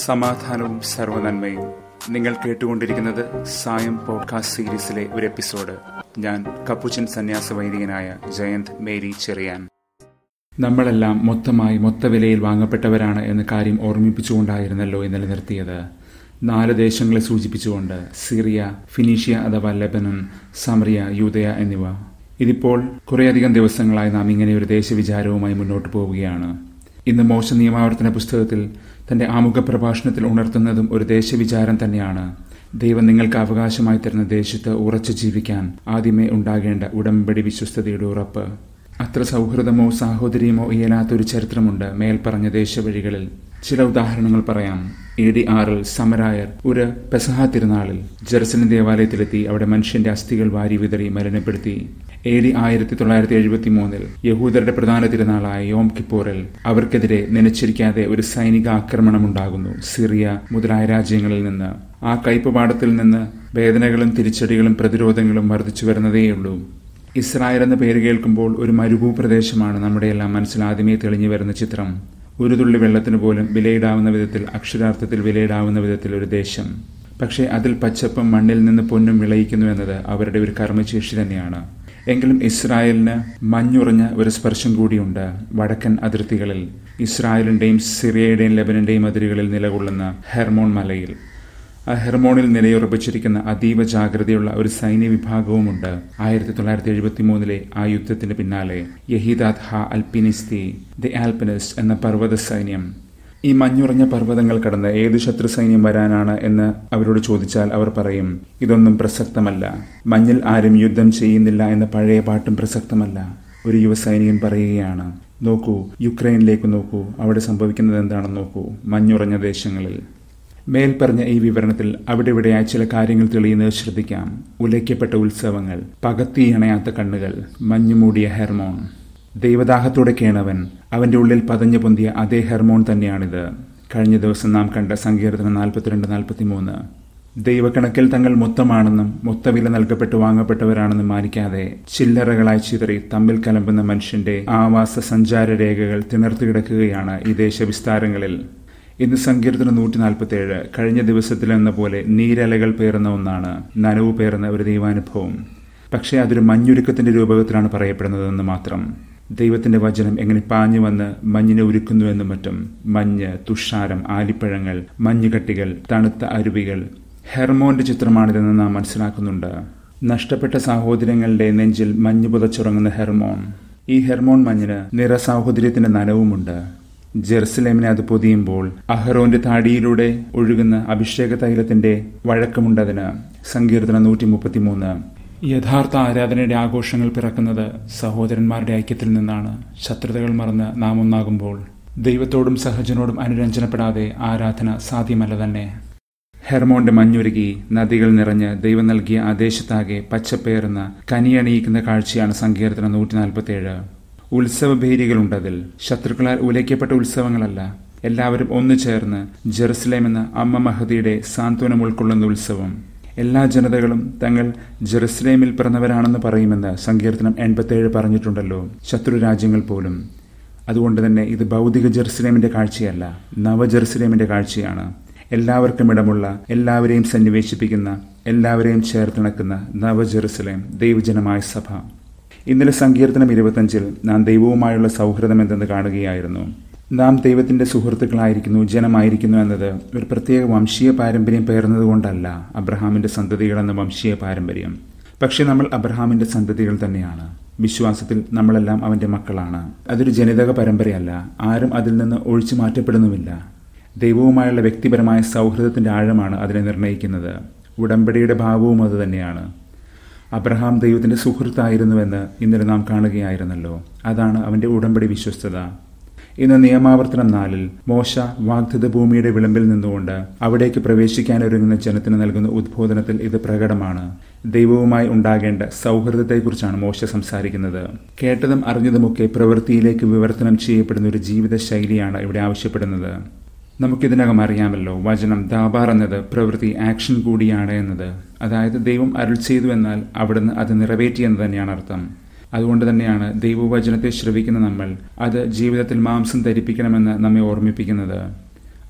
സമാധാനവും സർവനന്മയും നിങ്ങൾ കേട്ടുകൊണ്ടിരിക്കുന്നത് സായം പോഡ്കാസ്റ്റ് സീരീസിലെ ഒരു എപ്പിസോഡ് ഞാൻ കപ്പുച്ചൻ സന്യാസ വൈദികനായ ജയന്ത് മേരി ചെറിയാൻ നമ്മളെല്ലാം മൊത്തമായി മൊത്തവിലയിൽ വാങ്ങപ്പെട്ടവരാണ് എന്ന കാര്യം ഓർമ്മിപ്പിച്ചുകൊണ്ടായിരുന്നല്ലോ ഇന്നലെ നിർത്തിയത് നാല് ദേശങ്ങളെ സൂചിപ്പിച്ചുകൊണ്ട് സിറിയ ഫിനീഷ്യ അഥവാ ലെബനൻ സമറിയ യൂതയ എന്നിവ ഇതിപ്പോൾ കുറേയധികം ദിവസങ്ങളായി നാം ഇങ്ങനെ ഒരു ദേശവിചാരവുമായി മുന്നോട്ട് പോവുകയാണ് ഇന്ന് മോശ നിയമാവർത്തന പുസ്തകത്തിൽ തന്റെ ആമുഖ പ്രഭാഷണത്തിൽ ഉണർത്തുന്നതും ഒരു ദേശവിചാരം തന്നെയാണ് ദൈവം നിങ്ങൾക്ക് അവകാശമായി തരുന്ന ദേശത്ത് ഉറച്ചു ജീവിക്കാൻ ആദ്യമേ ഉണ്ടാകേണ്ട ഉടമ്പടി വിശ്വസ്തതയുടെ ഉറപ്പ് അത്ര സൗഹൃദമോ സാഹോദര്യമോ ഇയലാത്തൊരു ചരിത്രമുണ്ട് മേൽപ്പറഞ്ഞ ദേശവഴികളിൽ ചില ഉദാഹരണങ്ങൾ പറയാം എ ഡി ആറിൽ സമരായർ ഒരു പെസഹ തിരുനാളിൽ ജെറുസലം ദേവാലയത്തിലെത്തി അവിടെ മനുഷ്യന്റെ അസ്ഥികൾ വാരി വിതറി മലിനപ്പെടുത്തി എ ഡി ആയിരത്തി തൊള്ളായിരത്തി എഴുപത്തി മൂന്നിൽ യഹൂദരുടെ പ്രധാന തിരുനാളായ യോം കിപ്പോറിൽ അവർക്കെതിരെ നനച്ചിരിക്കാതെ ഒരു സൈനിക ആക്രമണം ഉണ്ടാകുന്നു സിറിയ മുതലായ രാജ്യങ്ങളിൽ നിന്ന് ആ കയ്പപാടത്തിൽ നിന്ന് വേദനകളും തിരിച്ചടികളും പ്രതിരോധങ്ങളും വർദ്ധിച്ചു വരുന്നതേയുള്ളൂ ഇസ്രായേൽ എന്ന പേര് കേൾക്കുമ്പോൾ ഒരു മരുഭൂ പ്രദേശമാണ് നമ്മുടെ എല്ലാം മനസ്സിൽ ആദ്യമേ തെളിഞ്ഞു വരുന്ന ചിത്രം ഒരു തുള്ളി വെള്ളത്തിന് പോലും വിലയിടാവുന്ന വിധത്തിൽ അക്ഷരാർത്ഥത്തിൽ വിലയിടാവുന്ന വിധത്തിൽ ഒരു ദേശം പക്ഷേ അതിൽ പച്ചപ്പും മണ്ണിൽ നിന്ന് പൊന്നും വിളയിക്കുന്നു എന്നത് അവരുടെ ഒരു കർമ്മശേഷി തന്നെയാണ് എങ്കിലും ഇസ്രായേലിന് മഞ്ഞുറഞ്ഞ ഒരു സ്പർശം കൂടിയുണ്ട് വടക്കൻ അതിർത്തികളിൽ ഇസ്രായേലിന്റെയും സിറിയയുടെയും ലെബനന്റെയും അതിരുകളിൽ നിലകൊള്ളുന്ന ഹെർമോൺ മലയിൽ ആ ഹെർമോണിൽ നിലയുറപ്പിച്ചിരിക്കുന്ന അതീവ ജാഗ്രതയുള്ള ഒരു സൈന്യ വിഭാഗവുമുണ്ട് ആയിരത്തി തൊള്ളായിരത്തി എഴുപത്തി മൂന്നിലെ ആ യുദ്ധത്തിന് പിന്നാലെ യഹീദാദ് ഹ അൽപിനിസ്തി ദി ആൽപിനിസ്റ്റ് എന്ന പർവ്വത സൈന്യം ഈ മഞ്ഞുറഞ്ഞ പർവ്വതങ്ങൾ കടന്ന് ഏത് ശത്രു സൈന്യം വരാനാണ് എന്ന് അവരോട് ചോദിച്ചാൽ അവർ പറയും ഇതൊന്നും പ്രസക്തമല്ല മഞ്ഞിൽ ആരും യുദ്ധം ചെയ്യുന്നില്ല എന്ന പഴയ പാട്ടും പ്രസക്തമല്ല ഒരു യുവ സൈനികൻ പറയുകയാണ് നോക്കൂ യുക്രൈനിലേക്ക് നോക്കൂ അവിടെ സംഭവിക്കുന്നത് എന്താണെന്ന് നോക്കൂ മഞ്ഞുറഞ്ഞ ദേശങ്ങളിൽ മേൽപ്പറഞ്ഞ ഈ വിവരണത്തിൽ അവിടെ ഇവിടെയായി ചില കാര്യങ്ങൾ തെളിയുന്നത് ശ്രദ്ധിക്കാം ഉലയ്ക്കപ്പെട്ട ഉത്സവങ്ങൾ പകത്തിയണയാത്ത കണ്ണുകൾ മഞ്ഞുമൂടിയ ഹെർമോൺ ദൈവദാഹത്തോടെ കേണവൻ അവന്റെ ഉള്ളിൽ പതഞ്ഞു പൊന്തിയ അതേ ഹെർമോൺ തന്നെയാണിത് കഴിഞ്ഞ ദിവസം നാം കണ്ട സങ്കീർത്തനം നാൽപ്പത്തിരണ്ട് നാൽപ്പത്തിമൂന്ന് ദൈവക്കണക്കിൽ തങ്ങൾ മൊത്തമാണെന്നും മൊത്തവില നൽകപ്പെട്ട് വാങ്ങപ്പെട്ടവരാണെന്നും മാനിക്കാതെ ചില്ലറകളായി ചിതറി തമ്മിൽ കലമ്പുന്ന മനുഷ്യന്റെ ആവാസ സഞ്ചാര രേഖകൾ തിണർത്തു കിടക്കുകയാണ് ഈ ദേശവിസ്താരങ്ങളിൽ ഇന്ന് സങ്കീർത്തനം നൂറ്റി നാൽപ്പത്തി ഏഴ് കഴിഞ്ഞ ദിവസത്തിലെന്ന പോലെ നീരലകൾ പേറുന്ന ഒന്നാണ് നനവ് പേറുന്ന ഒരു ദൈവാനുഭവം പക്ഷേ അതൊരു മഞ്ഞുരുക്കത്തിന്റെ രൂപകത്തിലാണ് പറയപ്പെടുന്നതെന്ന് മാത്രം ദൈവത്തിന്റെ വചനം എങ്ങനെ പാഞ്ഞു വന്ന് മഞ്ഞിനെ ഉരുക്കുന്നുവെന്നും മറ്റും മഞ്ഞ് തുഷാരം ആലിപ്പഴങ്ങൾ മഞ്ഞുകട്ടികൾ തണുത്ത അരുവികൾ ഹെർമോന്റെ ചിത്രമാണിതെന്ന് നാം മനസ്സിലാക്കുന്നുണ്ട് നഷ്ടപ്പെട്ട സാഹോദര്യങ്ങളുടെ നെഞ്ചിൽ മഞ്ഞ് പുതച്ചുറങ്ങുന്ന ഹെർമോൺ ഈ ഹെർമോൺ മഞ്ഞിന് നിറസാഹോദര്യത്തിന്റെ നനവുമുണ്ട് ജെറുസലേമിനെ അത് പൊതിയുമ്പോൾ അഹറോന്റെ താടിയിലൂടെ ഒഴുകുന്ന അഭിഷേക തൈലത്തിന്റെ വഴക്കമുണ്ടതിന് സങ്കീർത്തനം നൂറ്റി മുപ്പത്തിമൂന്ന് യഥാർത്ഥ ആരാധനയുടെ ആഘോഷങ്ങൾ പിറക്കുന്നത് സഹോദരന്മാരുടെ ഐക്യത്തിൽ നിന്നാണ് ശത്രുതകൾ മറന്ന് നാം ഒന്നാകുമ്പോൾ ദൈവത്തോടും സഹജനോടും അനുരഞ്ജനപ്പെടാതെ ആരാധന സാധ്യമല്ല തന്നെ ഹെർമോന്റെ മഞ്ഞുരുകി നദികൾ നിറഞ്ഞ് ദൈവം നൽകിയ ആദേശത്താകെ പച്ചപ്പേറുന്ന കനിയണിയിക്കുന്ന കാഴ്ചയാണ് സങ്കീർത്തനം നൂറ്റി നാൽപ്പത്തിയേഴ് ഉത്സവഭേരികളുണ്ടതിൽ ശത്രുക്കളാൽ ഉലയ്ക്കപ്പെട്ട ഉത്സവങ്ങളല്ല എല്ലാവരും ഒന്നു ചേർന്ന് ജെറുസലേം എന്ന അമ്മ മഹദിയുടെ സാന്ത്വനം ഉൾക്കൊള്ളുന്ന ഉത്സവം എല്ലാ ജനതകളും തങ്ങൾ ജെറുസലേമിൽ പിറന്നവരാണെന്ന് പറയുമെന്ന് സങ്കീർത്തനം എൺപത്തേഴ് പറഞ്ഞിട്ടുണ്ടല്ലോ ശത്രു രാജ്യങ്ങൾ പോലും അതുകൊണ്ട് തന്നെ ഇത് ഭൗതിക ജെറുസലേമിന്റെ കാഴ്ചയല്ല നവ ജെറുസലേമിന്റെ കാഴ്ചയാണ് എല്ലാവർക്കും ഇടമുള്ള എല്ലാവരെയും സന്നിവേശിപ്പിക്കുന്ന എല്ലാവരെയും ചേർത്തിണക്കുന്ന നവ ജെറുസലേം ദൈവജനമായ സഭ ഇന്നലെ സങ്കീർത്തനം ഇരുപത്തഞ്ചിൽ നാം ദൈവവുമായുള്ള സൗഹൃദം എന്തെന്ന് കാണുകയായിരുന്നു നാം ദൈവത്തിന്റെ സുഹൃത്തുക്കളായിരിക്കുന്നു ജനമായിരിക്കുന്നു എന്നത് ഒരു പ്രത്യേക വംശീയ പാരമ്പര്യം പേർന്നതുകൊണ്ടല്ല അബ്രഹാമിന്റെ സന്തതികൾ എന്ന വംശീയ പാരമ്പര്യം പക്ഷെ നമ്മൾ അബ്രഹാമിന്റെ സന്തതികൾ തന്നെയാണ് വിശ്വാസത്തിൽ നമ്മളെല്ലാം അവന്റെ മക്കളാണ് അതൊരു ജനിതക പരമ്പരയല്ല ആരും അതിൽ നിന്ന് ഒഴിച്ചു മാറ്റപ്പെടുന്നുമില്ല ദൈവവുമായുള്ള വ്യക്തിപരമായ സൗഹൃദത്തിന്റെ ആഴമാണ് അതിനെ നിർണ്ണയിക്കുന്നത് ഉടമ്പടിയുടെ ഭാവവും അതുതന്നെയാണ് അബ്രഹാം ദൈവത്തിന്റെ സുഹൃത്തായിരുന്നുവെന്ന് ഇന്നലെ നാം കാണുകയായിരുന്നല്ലോ അതാണ് അവന്റെ ഉടമ്പടി വിശ്വസ്തത ഇന്ന് നിയമാവർത്തനം നാലിൽ മോശ വാഗ്ദത്ത ഭൂമിയുടെ വിളമ്പിൽ നിന്നുകൊണ്ട് അവിടേക്ക് പ്രവേശിക്കാനൊരുങ്ങുന്ന ജനത്തിന് നൽകുന്ന ഉദ്ബോധനത്തിൽ ഇത് പ്രകടമാണ് ദൈവവുമായി ഉണ്ടാകേണ്ട സൗഹൃദത്തെക്കുറിച്ചാണ് മോശ സംസാരിക്കുന്നത് കേട്ടതും അറിഞ്ഞതുമൊക്കെ പ്രവൃത്തിയിലേക്ക് വിവർത്തനം ചെയ്യപ്പെടുന്ന ഒരു ജീവിത ശൈലിയാണ് ഇവിടെ ആവശ്യപ്പെടുന്നത് നമുക്കിതിനകം അറിയാമല്ലോ വചനം ദാബാർ എന്നത് പ്രവൃത്തി ആക്ഷൻ കൂടിയാണ് എന്നത് അതായത് ദൈവം അരുൾ ചെയ്തു എന്നാൽ അവിടുന്ന് അത് നിറവേറ്റി എന്ന് തന്നെയാണ് അർത്ഥം അതുകൊണ്ട് തന്നെയാണ് ദൈവവചനത്തെ ശ്രവിക്കുന്ന നമ്മൾ അത് ജീവിതത്തിൽ മാംസം ധരിപ്പിക്കണമെന്ന് നമ്മെ ഓർമ്മിപ്പിക്കുന്നത്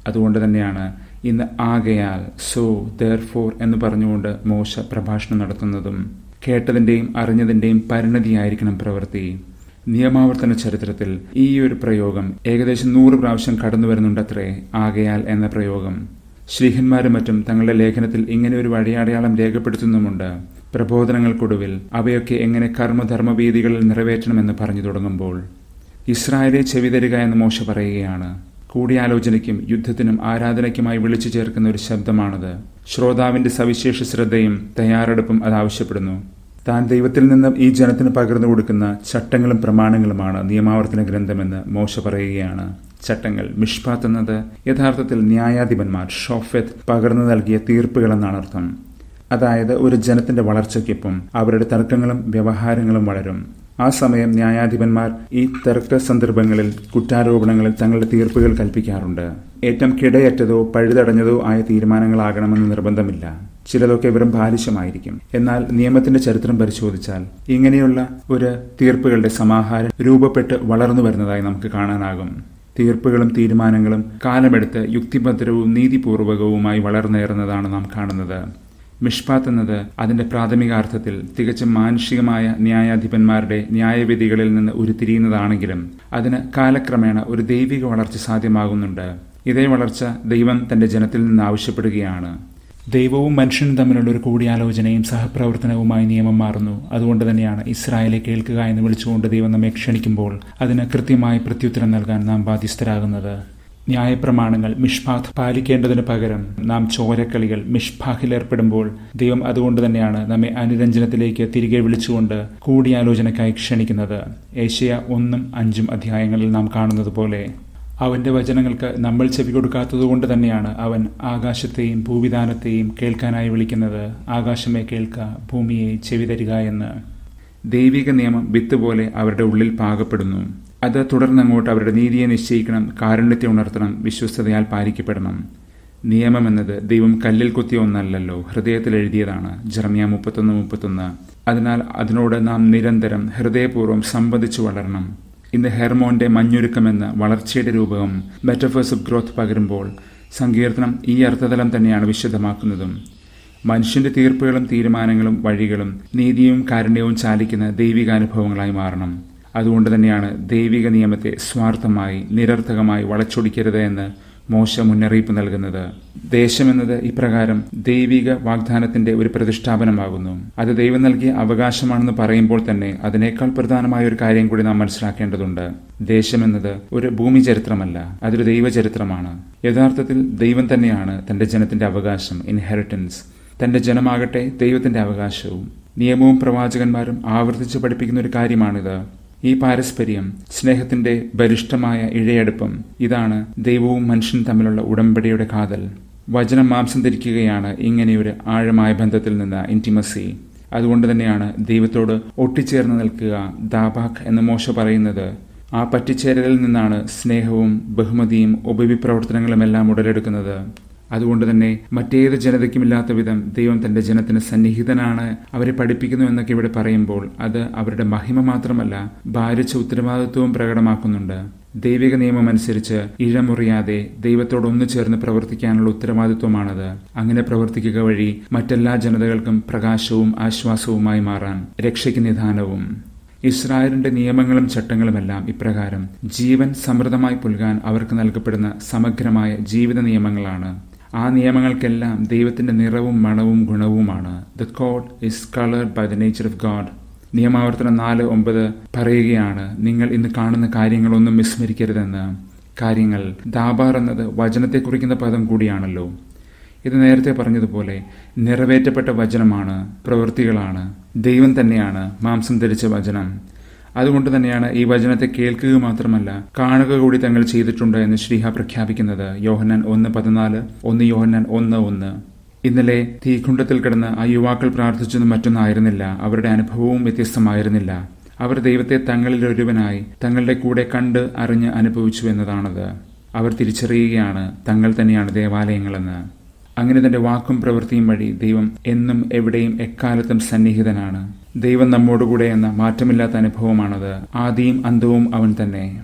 അതുകൊണ്ട് തന്നെയാണ് ഇന്ന് ആകയാൽ സോ ദർ ഫോർ എന്ന് പറഞ്ഞുകൊണ്ട് മോശ പ്രഭാഷണം നടത്തുന്നതും കേട്ടതിന്റെയും അറിഞ്ഞതിന്റെയും പരിണതിയായിരിക്കണം പ്രവൃത്തി നിയമാവർത്തന ചരിത്രത്തിൽ ഈ ഒരു പ്രയോഗം ഏകദേശം നൂറ് പ്രാവശ്യം കടന്നു വരുന്നുണ്ടത്രേ ആകയാൽ എന്ന പ്രയോഗം ശ്രീഹന്മാരും മറ്റും തങ്ങളുടെ ലേഖനത്തിൽ ഇങ്ങനെ ഒരു വഴിയടയാളം രേഖപ്പെടുത്തുന്നുമുണ്ട് പ്രബോധനങ്ങൾക്കൊടുവിൽ അവയൊക്കെ എങ്ങനെ കർമ്മധർമ്മവേദികളിൽ നിറവേറ്റണമെന്ന് പറഞ്ഞു തുടങ്ങുമ്പോൾ ഇസ്രായേലെ ചെവിതരുക എന്ന് മോശ പറയുകയാണ് കൂടിയാലോചനയ്ക്കും യുദ്ധത്തിനും ആരാധനയ്ക്കുമായി വിളിച്ചു ചേർക്കുന്ന ഒരു ശബ്ദമാണത് ശ്രോതാവിന്റെ സവിശേഷ ശ്രദ്ധയും തയ്യാറെടുപ്പും അത് ആവശ്യപ്പെടുന്നു താൻ ദൈവത്തിൽ നിന്ന് ഈ ജനത്തിന് പകർന്നു കൊടുക്കുന്ന ചട്ടങ്ങളും പ്രമാണങ്ങളുമാണ് നിയമാവർത്തന ഗ്രന്ഥമെന്ന് മോശ പറയുകയാണ് ചട്ടങ്ങൾ മിഷ്പാത്ത് എന്നത് യഥാർത്ഥത്തിൽ ന്യായാധിപന്മാർ ഷോഫെത്ത് പകർന്നു നൽകിയ തീർപ്പുകളെന്നാണ് അർത്ഥം അതായത് ഒരു ജനത്തിന്റെ വളർച്ചയ്ക്കൊപ്പം അവരുടെ തർക്കങ്ങളും വ്യവഹാരങ്ങളും വളരും ആ സമയം ന്യായാധിപന്മാർ ഈ തർക്ക സന്ദർഭങ്ങളിൽ കുറ്റാരോപണങ്ങളിൽ തങ്ങളുടെ തീർപ്പുകൾ കൽപ്പിക്കാറുണ്ട് ഏറ്റവും കിടയറ്റതോ പഴുതടഞ്ഞതോ ആയ തീരുമാനങ്ങളാകണമെന്ന് നിർബന്ധമില്ല ചിലതൊക്കെ വെറും ബാലിശമായിരിക്കും എന്നാൽ നിയമത്തിന്റെ ചരിത്രം പരിശോധിച്ചാൽ ഇങ്ങനെയുള്ള ഒരു തീർപ്പുകളുടെ സമാഹാരം രൂപപ്പെട്ട് വളർന്നു വരുന്നതായി നമുക്ക് കാണാനാകും തീർപ്പുകളും തീരുമാനങ്ങളും കാലമെടുത്ത് യുക്തിഭദ്രവും നീതിപൂർവകവുമായി വളർന്നേറുന്നതാണ് നാം കാണുന്നത് മിഷ്പാത്ത് എന്നത് അതിന്റെ പ്രാഥമികാർത്ഥത്തിൽ തികച്ചും മാനുഷികമായ ന്യായാധിപന്മാരുടെ ന്യായവിധികളിൽ നിന്ന് ഉരുത്തിരിയുന്നതാണെങ്കിലും അതിന് കാലക്രമേണ ഒരു ദൈവിക വളർച്ച സാധ്യമാകുന്നുണ്ട് ഇതേ വളർച്ച ദൈവം തന്റെ ജനത്തിൽ നിന്ന് ആവശ്യപ്പെടുകയാണ് ദൈവവും മനുഷ്യനും തമ്മിലുള്ള ഒരു കൂടിയാലോചനയും സഹപ്രവർത്തനവുമായി നിയമം മാറുന്നു അതുകൊണ്ട് തന്നെയാണ് ഇസ്രായേലെ കേൾക്കുക എന്ന് വിളിച്ചുകൊണ്ട് ദൈവം നമ്മെ ക്ഷണിക്കുമ്പോൾ അതിന് കൃത്യമായി പ്രത്യുത്തരം നൽകാൻ നാം ബാധ്യസ്ഥരാകുന്നത് ന്യായപ്രമാണങ്ങൾ മിഷ്പാഖ് പാലിക്കേണ്ടതിന് പകരം നാം ചോരക്കളികൾ മിഷ്പാഖിലേർപ്പെടുമ്പോൾ ദൈവം അതുകൊണ്ട് തന്നെയാണ് നമ്മെ അനുരഞ്ജനത്തിലേക്ക് തിരികെ വിളിച്ചുകൊണ്ട് കൂടിയാലോചനയ്ക്കായി ക്ഷണിക്കുന്നത് ഏഷ്യ ഒന്നും അഞ്ചും അധ്യായങ്ങളിൽ നാം കാണുന്നത് പോലെ അവന്റെ വചനങ്ങൾക്ക് നമ്മൾ ചെവി കൊടുക്കാത്തതുകൊണ്ട് തന്നെയാണ് അവൻ ആകാശത്തെയും ഭൂവിധാനത്തെയും കേൾക്കാനായി വിളിക്കുന്നത് ആകാശമേ കേൾക്ക ഭൂമിയെ ചെവി തരിക എന്ന് ദൈവിക നിയമം വിത്ത് പോലെ അവരുടെ ഉള്ളിൽ പാകപ്പെടുന്നു അത് തുടർന്നങ്ങോട്ട് അവരുടെ നീതിയെ നിശ്ചയിക്കണം കാരുണ്യത്തെ ഉണർത്തണം വിശ്വസ്തതയാൽ പാലിക്കപ്പെടണം നിയമം എന്നത് ദൈവം കല്ലിൽ കുത്തിയ ഒന്നല്ലല്ലോ ഹൃദയത്തിൽ എഴുതിയതാണ് ജർമിയ മുപ്പത്തൊന്ന് മുപ്പത്തൊന്ന് അതിനാൽ അതിനോട് നാം നിരന്തരം ഹൃദയപൂർവ്വം സംവദിച്ചു വളരണം ഇന്ന് ഹെർമോന്റെ മഞ്ഞുരുക്കമെന്ന വളർച്ചയുടെ രൂപം മെറ്റഫേഴ്സ് ഓഫ് ഗ്രോത്ത് പകരുമ്പോൾ സങ്കീർത്തനം ഈ അർത്ഥതലം തന്നെയാണ് വിശദമാക്കുന്നതും മനുഷ്യന്റെ തീർപ്പുകളും തീരുമാനങ്ങളും വഴികളും നീതിയും കാരുണ്യവും ചാലിക്കുന്ന ദൈവികാനുഭവങ്ങളായി മാറണം അതുകൊണ്ട് തന്നെയാണ് ദൈവിക നിയമത്തെ സ്വാർത്ഥമായി നിരർത്ഥകമായി വളച്ചൊടിക്കരുത് എന്ന് മോശ മുന്നറിയിപ്പ് നൽകുന്നത് ദേശമെന്നത് ഇപ്രകാരം ദൈവിക വാഗ്ദാനത്തിന്റെ ഒരു പ്രതിഷ്ഠാപനമാകുന്നു അത് ദൈവം നൽകിയ അവകാശമാണെന്ന് പറയുമ്പോൾ തന്നെ അതിനേക്കാൾ പ്രധാനമായ ഒരു കാര്യം കൂടി നാം മനസ്സിലാക്കേണ്ടതുണ്ട് ദേശമെന്നത് ഒരു ഭൂമി ചരിത്രമല്ല അതൊരു ദൈവചരിത്രമാണ് യഥാർത്ഥത്തിൽ ദൈവം തന്നെയാണ് തന്റെ ജനത്തിന്റെ അവകാശം ഇൻഹെറിറ്റൻസ് തന്റെ ജനമാകട്ടെ ദൈവത്തിന്റെ അവകാശവും നിയമവും പ്രവാചകന്മാരും ആവർത്തിച്ച് പഠിപ്പിക്കുന്ന ഒരു കാര്യമാണിത് ഈ പാരസ്പര്യം സ്നേഹത്തിന്റെ ബലിഷ്ഠമായ ഇഴയടുപ്പം ഇതാണ് ദൈവവും മനുഷ്യനും തമ്മിലുള്ള ഉടമ്പടിയുടെ കാതൽ വചനം മാംസം ധരിക്കുകയാണ് ഇങ്ങനെയൊരു ആഴമായ ബന്ധത്തിൽ നിന്ന് ഇന്റിമസി അതുകൊണ്ട് തന്നെയാണ് ദൈവത്തോട് ഒട്ടിച്ചേർന്ന് നിൽക്കുക ദാബാഖ് എന്ന് മോശ പറയുന്നത് ആ പറ്റിച്ചേരലിൽ നിന്നാണ് സ്നേഹവും ബഹുമതിയും ഉപവിപ്രവർത്തനങ്ങളുമെല്ലാം ഉടലെടുക്കുന്നത് അതുകൊണ്ട് തന്നെ മറ്റേത് ജനതയ്ക്കുമില്ലാത്ത വിധം ദൈവം തന്റെ ജനത്തിന് സന്നിഹിതനാണ് അവരെ പഠിപ്പിക്കുന്നു എന്നൊക്കെ ഇവിടെ പറയുമ്പോൾ അത് അവരുടെ മഹിമ മാത്രമല്ല ഭാരിച്ച ഉത്തരവാദിത്വവും പ്രകടമാക്കുന്നുണ്ട് ദൈവിക നിയമം അനുസരിച്ച് ഇഴമുറിയാതെ ദൈവത്തോട് ഒന്നു ചേർന്ന് പ്രവർത്തിക്കാനുള്ള ഉത്തരവാദിത്വമാണത് അങ്ങനെ പ്രവർത്തിക്കുക വഴി മറ്റെല്ലാ ജനതകൾക്കും പ്രകാശവും ആശ്വാസവുമായി മാറാൻ രക്ഷയ്ക്ക് നിധാനവും ഇസ്രായേലിന്റെ നിയമങ്ങളും ചട്ടങ്ങളുമെല്ലാം ഇപ്രകാരം ജീവൻ സമൃദ്ധമായി പുൽകാൻ അവർക്ക് നൽകപ്പെടുന്ന സമഗ്രമായ ജീവിത നിയമങ്ങളാണ് ആ നിയമങ്ങൾക്കെല്ലാം ദൈവത്തിന്റെ നിറവും മണവും ഗുണവുമാണ് the code is coloured by the nature of God നിയമാവർത്തനം നാല് ഒമ്പത് പറയുകയാണ് നിങ്ങൾ ഇന്ന് കാണുന്ന കാര്യങ്ങളൊന്നും വിസ്മരിക്കരുതെന്ന് കാര്യങ്ങൾ ദാബാർ എന്നത് വചനത്തെ കുറിക്കുന്ന പദം കൂടിയാണല്ലോ ഇത് നേരത്തെ പറഞ്ഞതുപോലെ നിറവേറ്റപ്പെട്ട വചനമാണ് പ്രവൃത്തികളാണ് ദൈവം തന്നെയാണ് മാംസം ധരിച്ച വചനം അതുകൊണ്ട് തന്നെയാണ് ഈ വചനത്തെ കേൾക്കുക മാത്രമല്ല കാണുക കൂടി തങ്ങൾ ചെയ്തിട്ടുണ്ട് എന്ന് ശ്രീഹ പ്രഖ്യാപിക്കുന്നത് യോഹന്നാൻ ഒന്ന് പതിനാല് ഒന്ന് യോഹന്നാൻ ഒന്ന് ഒന്ന് ഇന്നലെ തീകുണ്ടത്തിൽ കിടന്ന് ആ യുവാക്കൾ പ്രാർത്ഥിച്ചതും മറ്റൊന്നായിരുന്നില്ല അവരുടെ അനുഭവവും വ്യത്യസ്തമായിരുന്നില്ല അവർ ദൈവത്തെ തങ്ങളിൽ ഒരുവനായി തങ്ങളുടെ കൂടെ കണ്ട് അറിഞ്ഞ് അനുഭവിച്ചു എന്നതാണത് അവർ തിരിച്ചറിയുകയാണ് തങ്ങൾ തന്നെയാണ് ദേവാലയങ്ങളെന്ന് അങ്ങനെ തന്റെ വാക്കും പ്രവൃത്തിയും വഴി ദൈവം എന്നും എവിടെയും എക്കാലത്തും സന്നിഹിതനാണ് ദൈവം നമ്മോടുകൂടെ എന്ന മാറ്റമില്ലാത്ത അനുഭവമാണത് ആദിയും അന്തവും അവൻ തന്നെ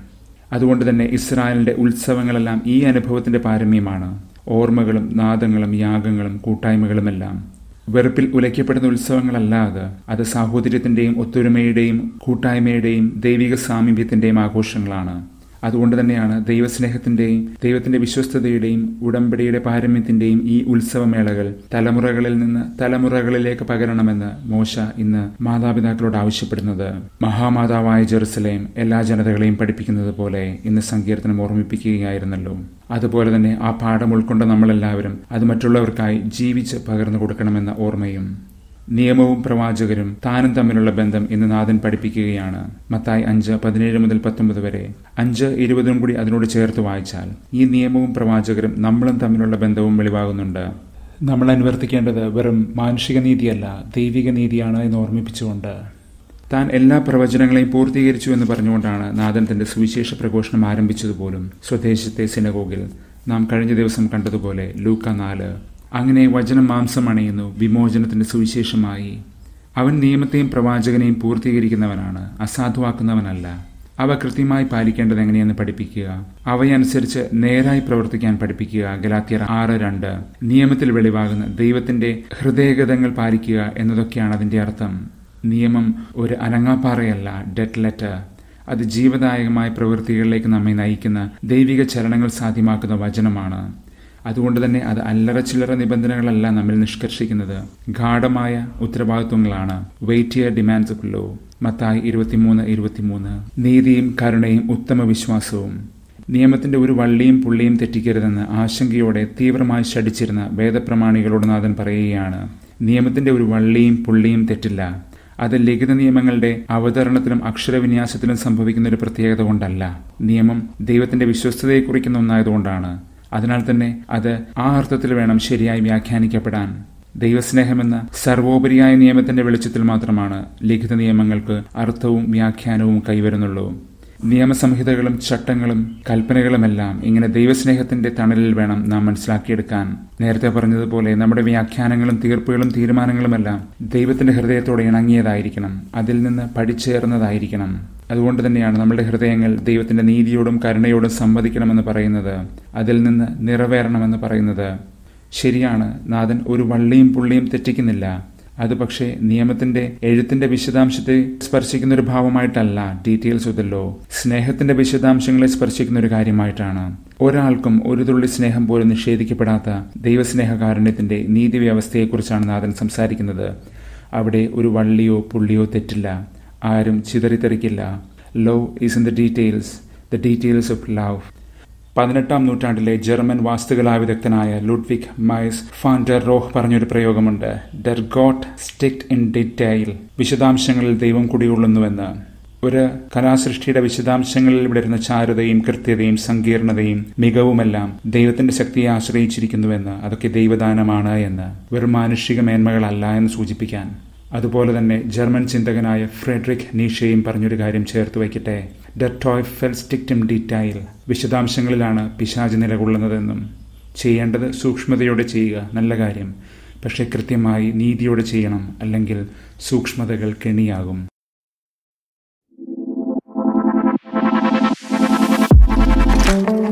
അതുകൊണ്ട് തന്നെ ഇസ്രായേലിന്റെ ഉത്സവങ്ങളെല്ലാം ഈ അനുഭവത്തിന്റെ പാരമ്യമാണ് ഓർമ്മകളും നാദങ്ങളും യാഗങ്ങളും കൂട്ടായ്മകളുമെല്ലാം വെറുപ്പിൽ ഉലയ്ക്കപ്പെടുന്ന ഉത്സവങ്ങളല്ല അത് അത് സാഹോദര്യത്തിന്റെയും ഒത്തൊരുമയുടെയും കൂട്ടായ്മയുടെയും ദൈവിക സാമീപ്യത്തിന്റെയും ആഘോഷങ്ങളാണ് അതുകൊണ്ട് തന്നെയാണ് ദൈവസ്നേഹത്തിന്റെയും ദൈവത്തിന്റെ വിശ്വസ്തതയുടെയും ഉടമ്പടിയുടെ പാരമ്യത്തിന്റെയും ഈ ഉത്സവമേളകൾ തലമുറകളിൽ നിന്ന് തലമുറകളിലേക്ക് പകരണമെന്ന് മോശ ഇന്ന് മാതാപിതാക്കളോട് ആവശ്യപ്പെടുന്നത് മഹാമാതാവായ ജെറുസലേം എല്ലാ ജനതകളെയും പഠിപ്പിക്കുന്നത് പോലെ ഇന്ന് സങ്കീർത്തനം ഓർമ്മിപ്പിക്കുകയായിരുന്നല്ലോ അതുപോലെ തന്നെ ആ പാഠം ഉൾക്കൊണ്ട നമ്മളെല്ലാവരും അത് മറ്റുള്ളവർക്കായി ജീവിച്ച് പകർന്നു കൊടുക്കണമെന്ന ഓർമ്മയും നിയമവും പ്രവാചകരും താനും തമ്മിലുള്ള ബന്ധം ഇന്ന് നാഥൻ പഠിപ്പിക്കുകയാണ് മത്തായി അഞ്ച് പതിനേഴ് മുതൽ പത്തൊമ്പത് വരെ അഞ്ച് ഇരുപതും കൂടി അതിനോട് ചേർത്ത് വായിച്ചാൽ ഈ നിയമവും പ്രവാചകരും നമ്മളും തമ്മിലുള്ള ബന്ധവും വെളിവാകുന്നുണ്ട് നമ്മൾ അനുവർത്തിക്കേണ്ടത് വെറും മാനുഷിക നീതിയല്ല ദൈവിക നീതിയാണ് എന്ന് ഓർമ്മിപ്പിച്ചുകൊണ്ട് താൻ എല്ലാ പ്രവചനങ്ങളെയും പൂർത്തീകരിച്ചു എന്ന് പറഞ്ഞുകൊണ്ടാണ് നാഥൻ തന്റെ സുവിശേഷ പ്രഘോഷണം ആരംഭിച്ചതുപോലും സ്വദേശത്തെ സിനഗോഗിൽ നാം കഴിഞ്ഞ ദിവസം കണ്ടതുപോലെ ലൂക്ക നാല് അങ്ങനെ വചനം മാംസം അണയുന്നു വിമോചനത്തിന്റെ സുവിശേഷമായി അവൻ നിയമത്തെയും പ്രവാചകനെയും പൂർത്തീകരിക്കുന്നവനാണ് അസാധുവാക്കുന്നവനല്ല അവ കൃത്യമായി പാലിക്കേണ്ടത് എങ്ങനെയെന്ന് പഠിപ്പിക്കുക അവയനുസരിച്ച് നേരായി പ്രവർത്തിക്കാൻ പഠിപ്പിക്കുക ഗലാത്തിയർ ആറ് രണ്ട് നിയമത്തിൽ വെളിവാകുന്ന ദൈവത്തിന്റെ ഹൃദയഗതങ്ങൾ പാലിക്കുക എന്നതൊക്കെയാണ് അതിന്റെ അർത്ഥം നിയമം ഒരു അനങ്ങാപ്പാറയല്ല ഡെറ്റ് ലെറ്റർ അത് ജീവദായകമായ പ്രവൃത്തികളിലേക്ക് നമ്മെ നയിക്കുന്ന ദൈവിക ചലനങ്ങൾ സാധ്യമാക്കുന്ന വചനമാണ് അതുകൊണ്ട് തന്നെ അത് അല്ലറ ചില്ലറ നിബന്ധനകളല്ല നമ്മിൽ നിഷ്കർഷിക്കുന്നത് ഗാഠമായ ഉത്തരവാദിത്വങ്ങളാണ് വെയിറ്റിയർ ഡിമാൻഡ്സ് ഓഫ് ലോ മത്തായി ഇരുപത്തിമൂന്ന് ഇരുപത്തിമൂന്ന് നീതിയും കരുണയും ഉത്തമ വിശ്വാസവും നിയമത്തിന്റെ ഒരു വള്ളിയും പുള്ളിയും തെറ്റിക്കരുതെന്ന് ആശങ്കയോടെ തീവ്രമായി ശടിച്ചിരുന്ന വേദപ്രമാണികളോട് നാഥൻ പറയുകയാണ് നിയമത്തിന്റെ ഒരു വള്ളിയും പുള്ളിയും തെറ്റില്ല അത് ലിഖിത നിയമങ്ങളുടെ അവതരണത്തിലും അക്ഷരവിന്യാസത്തിലും സംഭവിക്കുന്ന ഒരു പ്രത്യേകത കൊണ്ടല്ല നിയമം ദൈവത്തിന്റെ വിശ്വസ്തതയെ കുറിക്കുന്ന ഒന്നായതുകൊണ്ടാണ് അതിനാൽ തന്നെ അത് ആ അർത്ഥത്തിൽ വേണം ശരിയായി വ്യാഖ്യാനിക്കപ്പെടാൻ ദൈവസ്നേഹമെന്ന സർവോപരിയായ നിയമത്തിന്റെ വെളിച്ചത്തിൽ മാത്രമാണ് ലിഖിത നിയമങ്ങൾക്ക് അർത്ഥവും വ്യാഖ്യാനവും കൈവരുന്നുള്ളൂ നിയമസംഹിതകളും ചട്ടങ്ങളും കൽപ്പനകളുമെല്ലാം ഇങ്ങനെ ദൈവസ്നേഹത്തിന്റെ തണലിൽ വേണം നാം മനസ്സിലാക്കിയെടുക്കാൻ നേരത്തെ പറഞ്ഞതുപോലെ നമ്മുടെ വ്യാഖ്യാനങ്ങളും തീർപ്പുകളും തീരുമാനങ്ങളുമെല്ലാം ദൈവത്തിന്റെ ഹൃദയത്തോടെ ഇണങ്ങിയതായിരിക്കണം അതിൽ നിന്ന് പഠിച്ചേർന്നതായിരിക്കണം അതുകൊണ്ട് തന്നെയാണ് നമ്മുടെ ഹൃദയങ്ങൾ ദൈവത്തിന്റെ നീതിയോടും കരുണയോടും സംവദിക്കണമെന്ന് പറയുന്നത് അതിൽ നിന്ന് നിറവേറണമെന്ന് പറയുന്നത് ശരിയാണ് നാഥൻ ഒരു വള്ളിയും പുള്ളിയും തെറ്റിക്കുന്നില്ല അത് പക്ഷേ നിയമത്തിന്റെ എഴുത്തിന്റെ വിശദാംശത്തെ സ്പർശിക്കുന്ന ഒരു ഭാവമായിട്ടല്ല ഡീറ്റെയിൽസ് ഉതല്ലോ സ്നേഹത്തിന്റെ വിശദാംശങ്ങളെ സ്പർശിക്കുന്ന ഒരു കാര്യമായിട്ടാണ് ഒരാൾക്കും ഒരു തുള്ളി സ്നേഹം പോലും നിഷേധിക്കപ്പെടാത്ത ദൈവസ്നേഹകാരുണ്യത്തിന്റെ നീതി വ്യവസ്ഥയെക്കുറിച്ചാണ് നാഥൻ സംസാരിക്കുന്നത് അവിടെ ഒരു വള്ളിയോ പുള്ളിയോ തെറ്റില്ല ആരും ചിതറിത്തെറിക്കില്ല love is in the details the details of love പതിനെട്ടാം നൂറ്റാണ്ടിലെ ജർമ്മൻ വാസ്തുകലാ വിദഗ്ധനായ ലുഡ്വിക് മൈസ് ഫാൻഡർ റോഹ് പറഞ്ഞൊരു പ്രയോഗമുണ്ട് ഡർ ഗോട്ട് സ്റ്റിക്ട് ഇൻ ഡീറ്റെയിൽ വിശദാംശങ്ങളിൽ ദൈവം കുടികൊള്ളുന്നുവെന്ന് ഒരു കലാസൃഷ്ടിയുടെ വിശദാംശങ്ങളിൽ വിടരുന്ന ചാരുതയും കൃത്യതയും സങ്കീർണതയും മികവുമെല്ലാം ദൈവത്തിന്റെ ശക്തിയെ ആശ്രയിച്ചിരിക്കുന്നുവെന്ന് അതൊക്കെ ദൈവദാനമാണ് എന്ന് വെറും മാനുഷിക മേന്മകളല്ല എന്ന് സൂചിപ്പിക്കാൻ അതുപോലെ തന്നെ ജർമ്മൻ ചിന്തകനായ ഫ്രെഡറിക് നീഷയും പറഞ്ഞൊരു കാര്യം ചേർത്ത് വയ്ക്കട്ടെ ഡെറ്റോയ് ഫെൽ സ്റ്റിക്റ്റം ഡീറ്റൈൽ വിശദാംശങ്ങളിലാണ് പിശാജ് നിലകൊള്ളുന്നതെന്നും ചെയ്യേണ്ടത് സൂക്ഷ്മതയോടെ ചെയ്യുക നല്ല കാര്യം പക്ഷെ കൃത്യമായി നീതിയോടെ ചെയ്യണം അല്ലെങ്കിൽ സൂക്ഷ്മതകൾ കെണിയാകും thank you